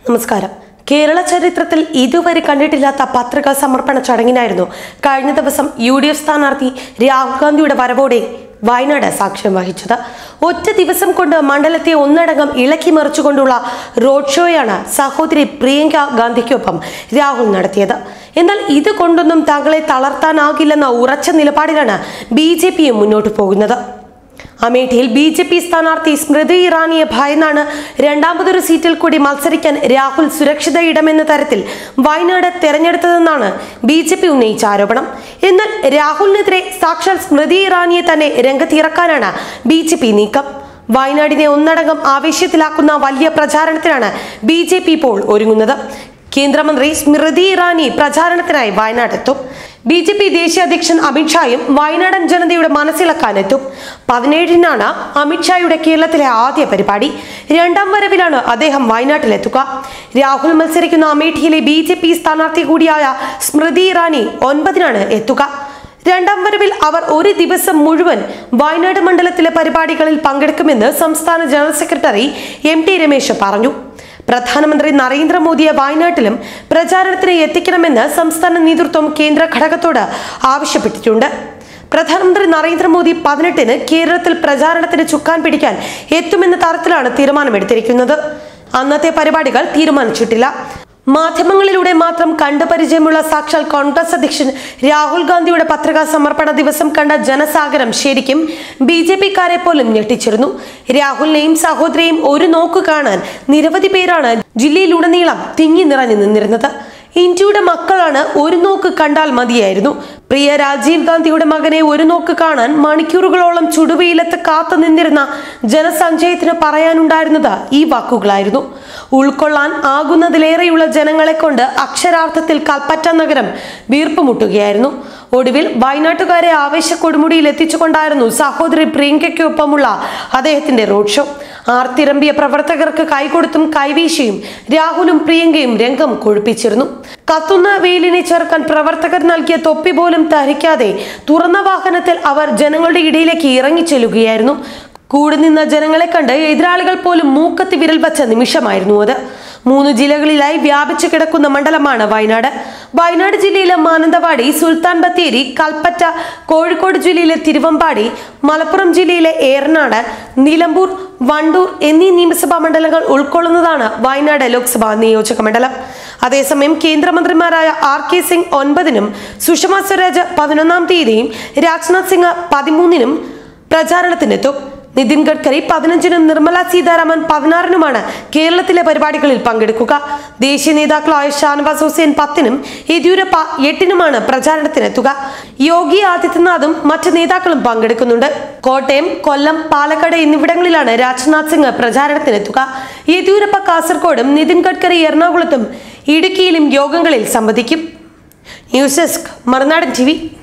നമസ്കാരം കേരള ചരിത്രത്തിൽ ഇതുവരെ കണ്ടിട്ടില്ലാത്ത പത്രികാ സമർപ്പണ ചടങ്ങിനായിരുന്നു കഴിഞ്ഞ ദിവസം യു ഡി എഫ് സ്ഥാനാർത്ഥി രാഹുൽ ഗാന്ധിയുടെ വരവോടെ വയനാട് സാക്ഷ്യം വഹിച്ചത് ഒറ്റ ദിവസം കൊണ്ട് മണ്ഡലത്തെ ഒന്നടങ്കം ഇളക്കി മറിച്ചുകൊണ്ടുള്ള റോഡ് ഷോയാണ് സഹോദരി പ്രിയങ്ക ഗാന്ധിക്കൊപ്പം രാഹുൽ നടത്തിയത് എന്നാൽ ഇത് കൊണ്ടൊന്നും തങ്ങളെ തളർത്താനാകില്ലെന്ന ഉറച്ച നിലപാടിലാണ് ബി ജെ പിയും മുന്നോട്ട് പോകുന്നത് അമേഠിയിൽ ബി ജെ പി സ്ഥാനാർത്ഥി സ്മൃതി ഇറാനിയെ ഭയന്നാണ് രണ്ടാമതൊരു സീറ്റിൽ കൂടി മത്സരിക്കാൻ രാഹുൽ സുരക്ഷിത ഇടമെന്ന തരത്തിൽ വയനാട് തെരഞ്ഞെടുത്തതെന്നാണ് ബി ജെ പി ഉന്നയിച്ച ആരോപണം എന്നാൽ രാഹുലിനെതിരെ സാക്ഷാൽ സ്മൃതി ഇറാനിയെ തന്നെ രംഗത്തിറക്കാനാണ് ബി ജെ പി നീക്കം വയനാടിനെ ഒന്നടങ്കം ആവേശത്തിലാക്കുന്ന വലിയ പ്രചാരണത്തിനാണ് ബി ജെ പി ഇപ്പോൾ ഒരുങ്ങുന്നത് കേന്ദ്രമന്ത്രി സ്മൃതി ഇറാനി പ്രചാരണത്തിനായി വയനാടെത്തും ബി ജെ പി ദേശീയ അധ്യക്ഷൻ അമിത്ഷായും വയനാടൻ ജനതയുടെ മനസ്സിലാക്കാനെത്തും പതിനേഴിനാണ് അമിത്ഷായുടെ കേരളത്തിലെ ആദ്യ പരിപാടി രണ്ടാം വരവിലാണ് അദ്ദേഹം വയനാട്ടിലെത്തുക രാഹുൽ മത്സരിക്കുന്ന അമേഠിയിലെ ബി ജെ പി സ്ഥാനാർത്ഥി കൂടിയായ സ്മൃതി ഇറാനി ഒൻപതിനാണ് എത്തുക രണ്ടാം വരവിൽ അവർ ഒരു ദിവസം മുഴുവൻ വയനാട് മണ്ഡലത്തിലെ പരിപാടികളിൽ പങ്കെടുക്കുമെന്ന് സംസ്ഥാന general secretary M T Ramesh പറഞ്ഞു പ്രധാനമന്ത്രി നരേന്ദ്രമോദിയെ വയനാട്ടിലും പ്രചാരണത്തിന് എത്തിക്കണമെന്ന് സംസ്ഥാന നേതൃത്വം കേന്ദ്ര ഘടകത്തോട് ആവശ്യപ്പെട്ടിട്ടുണ്ട് പ്രധാനമന്ത്രി നരേന്ദ്രമോദി പതിനെട്ടിന് കേരളത്തിൽ പ്രചാരണത്തിന് ചുക്കാൻ പിടിക്കാൻ എത്തുമെന്ന തരത്തിലാണ് തീരുമാനമെടുത്തിരിക്കുന്നത് അന്നത്തെ പരിപാടികൾ തീരുമാനിച്ചിട്ടില്ല മാധ്യമങ്ങളിലൂടെ മാത്രം കണ്ടു പരിചയമുള്ള സാക്ഷാൽ കോൺഗ്രസ് അധ്യക്ഷൻ രാഹുൽ ഗാന്ധിയുടെ പത്രികാ സമർപ്പണ ദിവസം കണ്ട ജനസാഗരം ശരിക്കും ബി ജെ പിക്കാരെ പോലും ഞെട്ടിച്ചിരുന്നു രാഹുലിനെയും സഹോദരിയെയും ഒരു നോക്ക് കാണാൻ നിരവധി പേരാണ് ജില്ലയിലുടനീളം തിങ്ങി നിറഞ്ഞു നിന്നിരുന്നത് ഇന്ത്യയുടെ മക്കളാണ് ഒരു നോക്ക് കണ്ടാൽ മതിയായിരുന്നു പ്രിയ രാജീവ് ഗാന്ധിയുടെ മകനെ ഒരു നോക്ക് കാണാൻ മണിക്കൂറുകളോളം ചുടുവെയിലത്ത് കാത്തു നിന്നിരുന്ന ജനസഞ്ചയത്തിന് പറയാനുണ്ടായിരുന്നത് ഈ വാക്കുകളായിരുന്നു ഉൾക്കൊള്ളാൻ ആകുന്നതിലേറെയുള്ള ജനങ്ങളെ കൊണ്ട് അക്ഷരാർത്ഥത്തിൽ കൽപ്പറ്റ നഗരം വീർപ്പുമുട്ടുകയായിരുന്നു ഒടുവിൽ വയനാട്ടുകാരെ ആവേശ കൊടുമുടിയിൽ എത്തിച്ചുകൊണ്ടായിരുന്നു സഹോദരി പ്രിയങ്കയ്ക്കൊപ്പമുള്ള അദ്ദേഹത്തിന്റെ റോഡ് ഷോ ആർത്തിരമ്പിയ പ്രവർത്തകർക്ക് കൈകൊടുത്തും കൈവീശിയും രാഹുലും പ്രിയങ്കയും രംഗം കൊഴുപ്പിച്ചിരുന്നു കത്തുന്ന വെയിലിനെ ചെറുക്കാൻ പ്രവർത്തകർ നൽകിയ തൊപ്പി പോലും ധരിക്കാതെ തുറന്ന വാഹനത്തിൽ അവർ ജനങ്ങളുടെ ഇടയിലേക്ക് ഇറങ്ങിച്ചെല്ലുകയായിരുന്നു കൂടി നിന്ന ജനങ്ങളെ കണ്ട് എതിരാളികൾ പോലും മൂക്കത്തി വിരൽ വച്ച നിമിഷമായിരുന്നു അത് മൂന്ന് ജില്ലകളിലായി വ്യാപിച്ചു കിടക്കുന്ന മണ്ഡലമാണ് വയനാട് വയനാട് ജില്ലയിലെ മാനന്തവാടി സുൽത്താൻ ബത്തേരി കൽപ്പറ്റ കോഴിക്കോട് ജില്ലയിലെ തിരുവമ്പാടി മലപ്പുറം ജില്ലയിലെ ഏറനാട് നിലമ്പൂർ വണ്ടൂർ എന്നീ നിയമസഭാ മണ്ഡലങ്ങൾ ഉൾക്കൊള്ളുന്നതാണ് വയനാട് ലോക്സഭാ നിയോജക മണ്ഡലം അതേസമയം കേന്ദ്രമന്ത്രിമാരായ ആർ കെ സിംഗ് ഒൻപതിനും സുഷമ സ്വരാജ് പതിനൊന്നാം തീയതിയും രാജ്നാഥ് സിംഗ് പതിമൂന്നിനും പ്രചാരണത്തിനെത്തും നിതിൻ ഗഡ്കരി പതിനഞ്ചിനും നിർമ്മല സീതാരാമൻ പതിനാറിനുമാണ് കേരളത്തിലെ പരിപാടികളിൽ പങ്കെടുക്കുക ദേശീയ നേതാക്കളായ ഷാനവാസ് ഹുസൈൻ പത്തിനും യെദ്യൂരപ്പ എട്ടിനുമാണ് പ്രചാരണത്തിനെത്തുക യോഗി ആദിത്യനാഥും മറ്റ് നേതാക്കളും പങ്കെടുക്കുന്നുണ്ട് കോട്ടയം കൊല്ലം പാലക്കാട് എന്നിവിടങ്ങളിലാണ് രാജ്നാഥ് സിംഗ് പ്രചാരണത്തിനെത്തുക യെദ്യൂരപ്പ കാസർഗോഡും നിതിൻ ഗഡ്കരി എറണാകുളത്തും ഇടുക്കിയിലും യോഗങ്ങളിൽ സംബന്ധിക്കും ന്യൂസ് ഡെസ്ക് മറുനാടൻ ടി